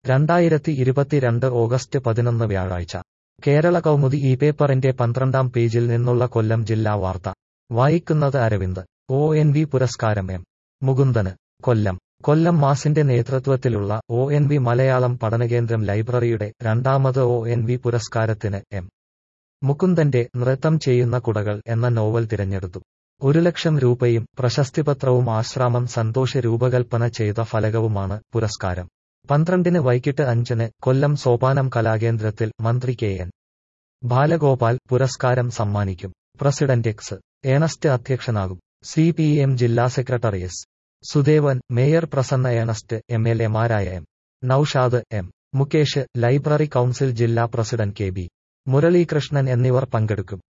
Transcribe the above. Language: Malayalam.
രണ്ടായിരത്തി ഇരുപത്തിരണ്ട് ഓഗസ്റ്റ് പതിനൊന്ന് വ്യാഴാഴ്ച കേരള കൗമുദി ഈ പേപ്പറിന്റെ പന്ത്രണ്ടാം പേജിൽ നിന്നുള്ള കൊല്ലം ജില്ലാ വാർത്ത വായിക്കുന്നത് അരവിന്ദ് ഒ എൻ വി പുരസ്കാരം എം മുകുന്ദന് കൊല്ലം കൊല്ലം മാസിന്റെ നേതൃത്വത്തിലുള്ള ഒ എൻ വി മലയാളം പഠനകേന്ദ്രം ലൈബ്രറിയുടെ രണ്ടാമത് ഒ എൻ വി പുരസ്കാരത്തിന് എം മുകുന്ദന്റെ നൃത്തം ചെയ്യുന്ന കുടകൾ എന്ന നോവൽ തിരഞ്ഞെടുത്തു ഒരു ലക്ഷം രൂപയും പ്രശസ്തിപത്രവും ആശ്രാമം സന്തോഷ് രൂപകൽപ്പന ചെയ്ത ഫലകവുമാണ് പുരസ്കാരം പന്ത്രണ്ടിന് വൈകിട്ട് അഞ്ചിന് കൊല്ലം സോപാനം കലാകേന്ദ്രത്തിൽ മന്ത്രി കെ എൻ ബാലഗോപാൽ പുരസ്കാരം സമ്മാനിക്കും പ്രസിഡന്റ് എക്സ് ഏണസ്റ്റ് അധ്യക്ഷനാകും സി പി എം ജില്ലാ secretary S Sudevan mayor Prasanna Ernest M L എമാരായ M Noushad M Mukesh library council ജില്ലാ പ്രസിഡന്റ് കെ ബി മുരളീകൃഷ്ണൻ എന്നിവർ പങ്കെടുക്കും